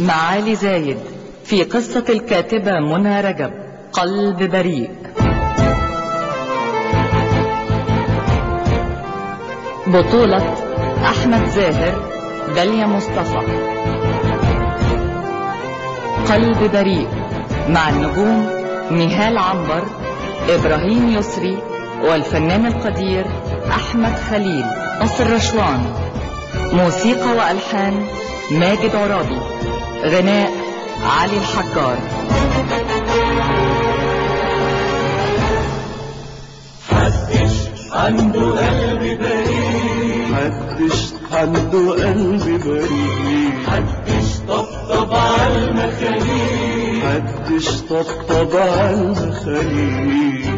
معالي زايد في قصة الكاتبة منى رجب قلب بريء بطولة أحمد زاهر داليا مصطفى قلب بريء مع النجوم نهال عنبر إبراهيم يسري والفنان القدير أحمد خليل نصر رشوان موسيقى وألحان ماجد عرابي غناء علي الحجار محدش عنده قلب بريء محدش عنده قلب بريء محدش طبطب على المخاليق محدش طبطب على المخاليق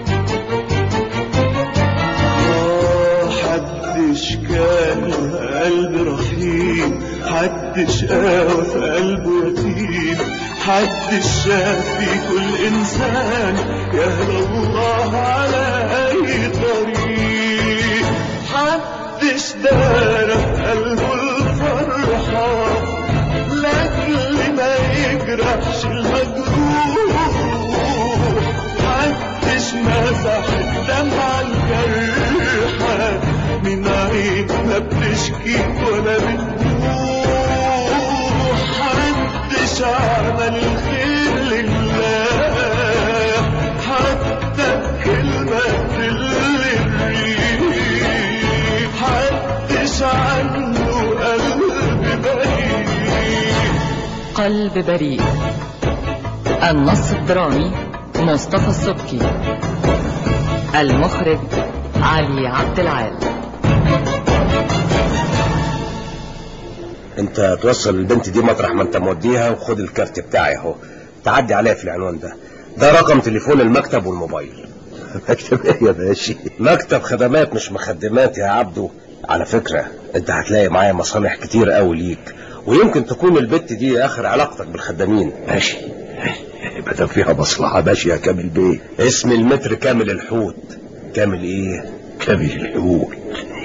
آه، حدش كان له قلب رحيم حدش قاوى في قلبه يتيم حدش شاف في كل انسان يهدى الله على اي طريق حدش دار في قلبه الفرحه لاجل ما يجرحش المجروح محدش مسح الدمعة الجرحى من عين ما بتشكي ولا بتروح محدش عمل الخير لله حتى بكلمة تلي الريح محدش عنده قلب بريء قلب بريء النص الدرامي مصطفى السبكي المخرج علي عبد العال انت توصل البنت دي مطرح ما انت موديها وخد الكارت بتاعي اهو تعدي عليا في العنوان ده ده رقم تليفون المكتب والموبايل مكتب ايه يا باشا مكتب خدمات مش مخدمات يا عبدو على فكرة انت هتلاقي معايا مصالح كتير قوي ليك ويمكن تكون البت دي اخر علاقتك بالخدامين ماشي ما دام فيها مصلحة ماشي يا كامل بيه اسم المتر كامل الحوت كامل ايه كامل الحقوق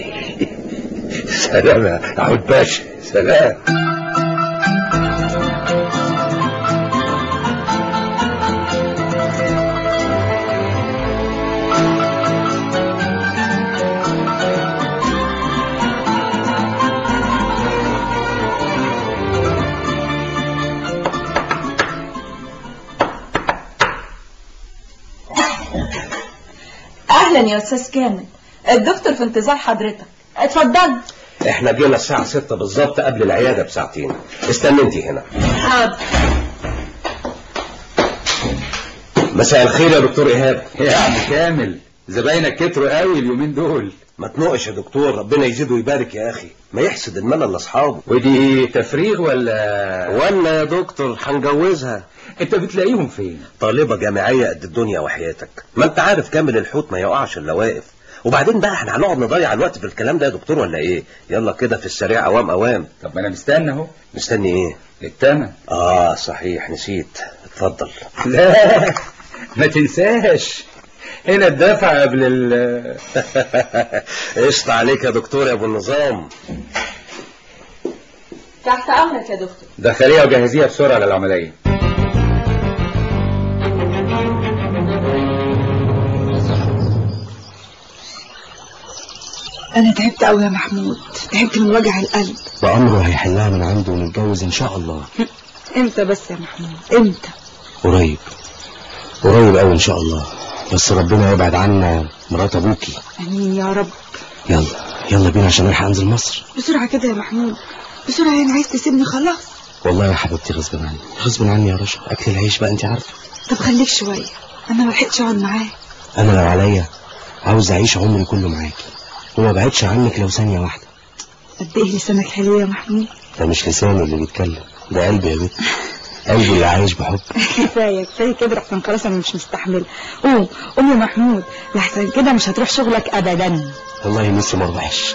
سلام يا عود باشا سلام اهلا يا استاذ كامل الدكتور في انتظار حضرتك اتفضل احنا جينا الساعة ستة بالظبط قبل العيادة بساعتين استنى انت هنا حاضر مساء الخير يا دكتور ايهاب يا عم كامل زباينك كتروا قوي اليومين دول ما تنقش يا دكتور ربنا يزيد ويبارك يا اخي ما يحسد الملل لاصحابه ودي تفريغ ولا ولا يا دكتور هنجوزها انت بتلاقيهم فين طالبة جامعية قد الدنيا وحياتك ما انت عارف كامل الحوت ما يقعش الا واقف وبعدين بقى احنا هنقعد نضيع الوقت في الكلام ده يا دكتور ولا ايه يلا كده في السريع اوام اوام طب ما انا مستني اهو مستني ايه التمن اه صحيح نسيت اتفضل لا ما تنساش هنا الدفع قبل ال قشط عليك يا دكتور يا ابو النظام تحت امرك يا دكتور دخليها وجهزيها بسرعه للعمليه انا تعبت قوي يا محمود تعبت من وجع القلب بأمره هيحلها من عنده ونتجوز إن شاء الله امتى بس يا محمود امتى قريب قريب أوي إن شاء الله بس ربنا يبعد عنا مرات أبوكي امين يا رب يلا يلا بينا عشان ألحق أنزل مصر بسرعه كده يا محمود بسرعه يعني عايز تسيبني خلاص والله يا حبيبتي غصب عني غصب عني يا رشا أكل العيش بقى أنت عارفة طب خليك شويه انا ما لحقتش اقعد معاه أنا لو عليا عاوز أعيش عمري كله معاكي وما بعدش عنك لو ثانية واحدة قد ايه لسانك حلو يا محمود ده مش لساني اللي بيتكلم ده قلبي يا بنت قلبي اللي عايش بحب كفايه كفايه كده احسن خلاص انا مش مستحمل قوم قوم يا محمود لحسن كده مش هتروح شغلك ابدا والله نفسي ما اروحش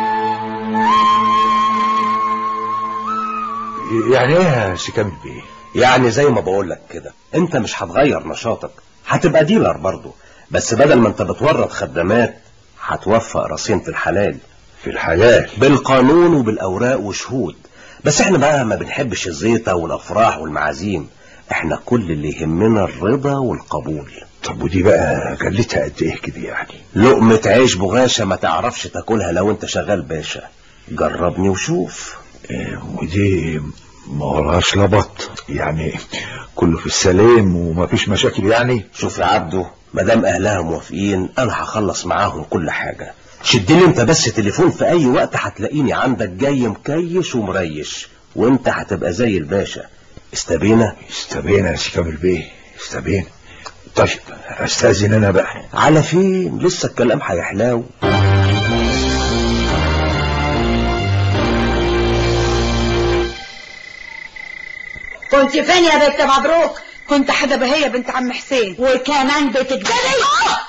يعني ايه يا سي كامل بيه يعني زي ما بقول لك كده انت مش هتغير نشاطك هتبقى ديلر برضه بس بدل ما انت بتورط خدامات هتوفق راسين في الحلال في الحلال بالقانون وبالاوراق وشهود بس احنا بقى ما بنحبش الزيطه والافراح والمعازيم احنا كل اللي يهمنا الرضا والقبول طب ودي بقى جلتها قد ايه كده يعني لقمة عيش بغاشة ما تعرفش تاكلها لو انت شغال باشا جربني وشوف إيه، ودي ما وراهاش لبط يعني كله في السلام ومفيش مشاكل يعني شوف يا عبده مادام اهلها موافقين انا هخلص معاهم كل حاجة شدلي انت بس تليفون في اي وقت هتلاقيني عندك جاي مكيش ومريش وانت هتبقى زي الباشا استبينا استبينا يا سي كامل بيه استبينا طيب استاذن انا بقى على فين لسه الكلام هيحلاو كنت فين يا بنت مبروك كنت حدا بهية بنت عم حسين وكمان بتكدبي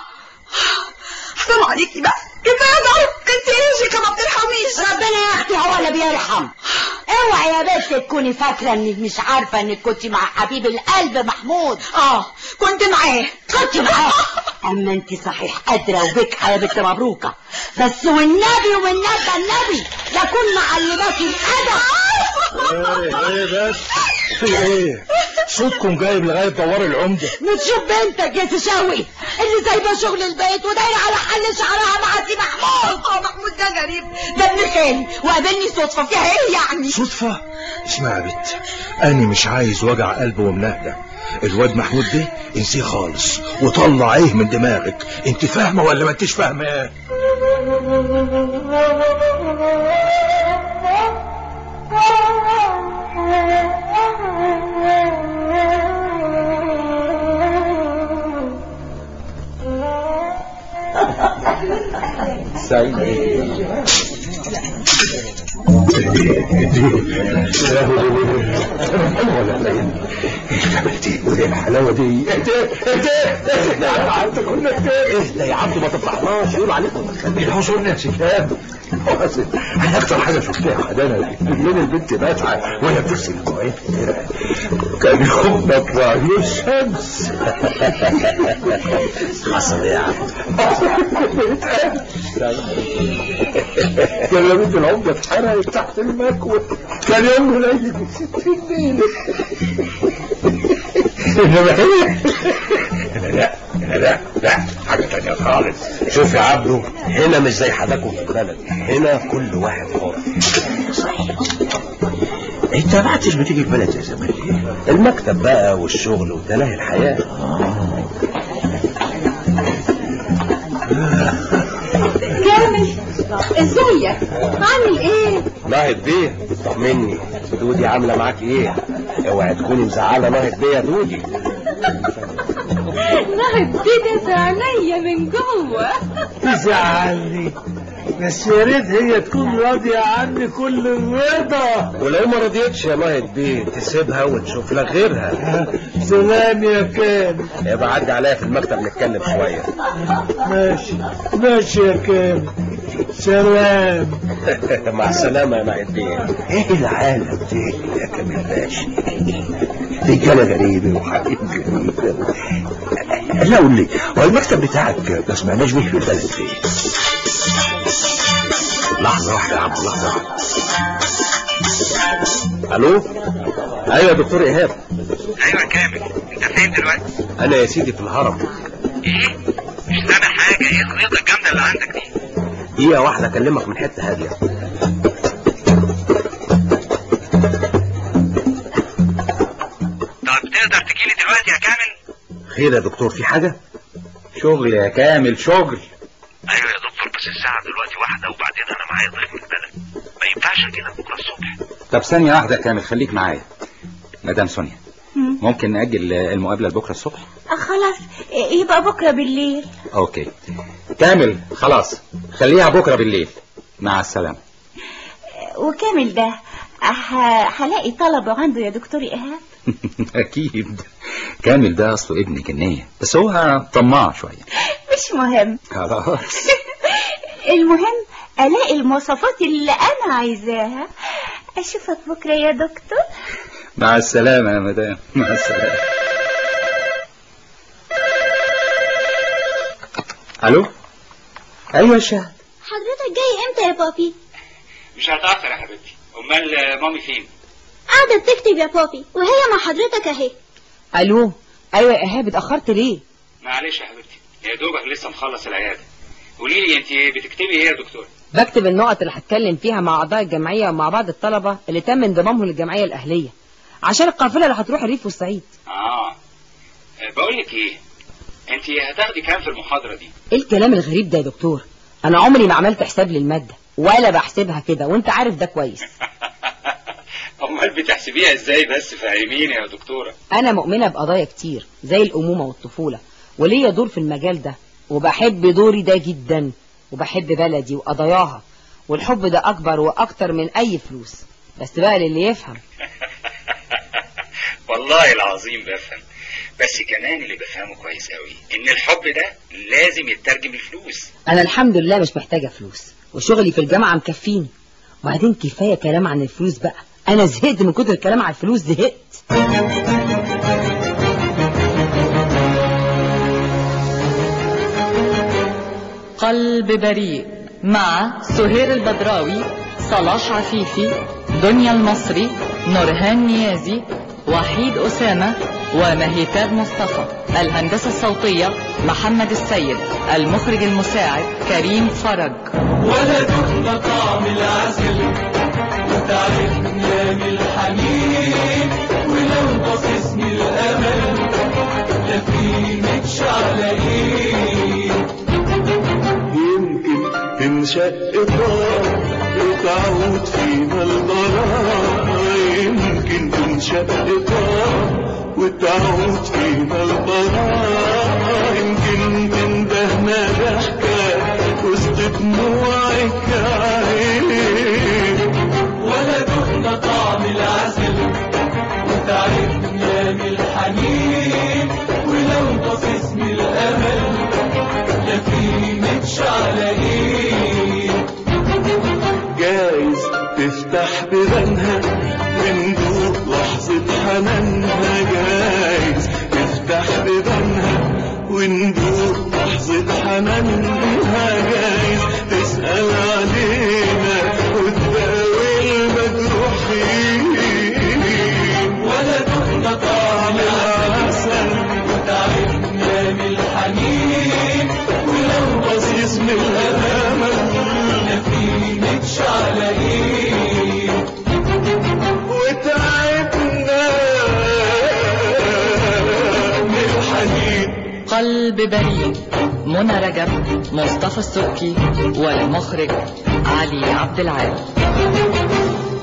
حرام عليكي بقى كفايه ضرب انت ايشك ما بترحميش ربنا يا اختي هو اللي بيرحم اوعي يا بنت تكوني فاكره انك مش عارفه انك كنت مع حبيب القلب محمود اه كنت معاه كنت معاه اما انت صحيح قادره وبكحه يا بنت مبروكه بس والنبي والنبي النبي لكن معلماكي الادب ايه ايه بس في ايه صوتكم جايب لغايه دوار العمده بتشوف بنتك يا تشاوي اللي سايبه شغل البيت ودايره على حل شعرها مع سي محمود اه محمود ده غريب ده ابن خالي وقابلني صدفه فيها ايه يعني صدفة اسمع يا بت انا مش عايز وجع قلب ومنهدة الواد محمود ده انسيه خالص وطلع ايه من دماغك انت فاهمه ولا ما انتش فاهمه ايه الحلاوه دي اهدى يا عبده ما تفرحناش يقولوا عليكم الحصول يا سكاب انا اكتر حاجه شفتها خدانا من البنت باتعه وهي بتغسل المواعين كان يوم مطلع الشمس حصل ايه يا عبده كان بنت العمده اتحرقت تحت المكوى كان يوم قليل بستين ليله انما هي لا لا لا لا حاجه تانيه خالص شوف يا عبده هنا مش زي حداكم في البلد هنا كل واحد حر انت ما عدتش بتيجي البلد يا زمان ليه؟ المكتب بقى والشغل وتلاهي الحياة كامل ازيك عامل ايه ناهد بيه طمني دودي عاملة معاك ايه اوعي تكوني مزعلة ناهد بيه يا دودي نهب كده في عينيا من جوه تزعلني بس يا ريت هي تكون راضية عني كل الرضا ولو ما رضيتش يا ناهد بيه تسيبها وتشوف لك غيرها سلام يا كامل يبقى عدي عليا في المكتب نتكلم شوية ماشي ماشي يا كامل سلام مع السلامة يا ناهد بيه ايه العالم ده يا كامل باشا رجاله غريبه وحبيب غريبه لا قول لي هو المكتب بتاعك ما سمعناش بيه في البلد فين لحظة واحدة يا عبد لحظة واحدة الو ايوه يا دكتور ايهاب ايوه كامل انت فين دلوقتي انا يا سيدي في الهرم ايه مش سامع حاجه ايه الخيوط الجامده اللي عندك دي دقيقة واحدة اكلمك من حتة هادية طب تقدر تجيلي دلوقتي يا كامل خير يا دكتور في حاجة شغل يا كامل شغل ايوه يا دكتور بس الساعه دلوقتي واحده وبعدين انا معايا ضيف من البلد ما ينفعش اجيلك بكره الصبح طب ثانية واحدة يا كامل خليك معايا مدام سونيا ممكن نأجل المقابلة لبكرة الصبح خلاص يبقى بكره بالليل اوكي كامل خلاص خليها بكرة بالليل مع السلامة وكامل ده ه- هلاقي طلبه عنده يا دكتور ايهاب اكيد كامل ده اصله ابن جنية بس هو طماع شوية مش مهم خلاص المهم الاقي المواصفات اللي انا عايزاها اشوفك بكره يا دكتور مع السلامة يا مدام مع السلامة الو ايوه يا شهد حضرتك جاي امتى يا بابي مش هتأخر يا حبيبتي امال مامي فين قاعدة بتكتب يا بابي وهي مع حضرتك اهي الو ايوه يا ايهاب اتاخرت ليه معلش يا حبيبتي يا دوبك لسه مخلص العيادة قولي لي انت بتكتبي ايه يا دكتور بكتب النقط اللي هتكلم فيها مع اعضاء الجمعيه ومع بعض الطلبه اللي تم انضمامهم للجمعيه الاهليه عشان القافله اللي هتروح الريف والصعيد اه بقول لك ايه انت هتاخدي كام في المحاضرة دي ايه الكلام الغريب ده يا دكتور انا عمري ما عملت حساب للماده ولا بحسبها كده وانت عارف ده كويس امال بتحسبيها ازاي بس فهميني يا دكتورة انا مؤمنه بقضايا كتير زي الامومه والطفوله وليا دور في المجال ده وبحب دوري ده جدا وبحب بلدي وقضاياها والحب ده اكبر واكتر من اي فلوس بس بقى للي يفهم والله العظيم بفهم بس كمان اللي بفهمه كويس قوي ان الحب ده لازم يترجم لفلوس انا الحمد لله مش محتاجه فلوس وشغلي في الجامعه مكفيني وبعدين كفايه كلام عن الفلوس بقى انا زهقت من كتر الكلام عن الفلوس زهقت قلب بريء مع سهير البدراوي صلاح عفيفي دنيا المصري نورهان نيازي وحيد أسامة ومهيتاب مصطفى الهندسة الصوتية محمد السيد المخرج المساعد كريم فرج ولا دقنا طعم العسل وتعرفنا من الحنين ولو باصصني الامل لا في متشعلقين يمكن تنشق طار وتعود فينا البراء يمكن تنشق طار وتعود فينا البراء يمكن تندهنا ضحكة وسط دموعك عين ولا دقنا طعم العسل وتعبنا من الحنين ولو باصصني الامل لا في متشعلقين جايز تفتح بيبانها وندوق لحظة حنانها جايز تفتح بيبانها وندوق لحظة حنانها جايز تسأل علينا وتداوي المجروحين ولا دقنا طعم العسل وتعبنا من الحنين ولو بصيص من الأمل لا في متشعلقين وتعبنا من الحنين قلب بريء منى رجب مصطفى السبكي والمخرج علي عبد العال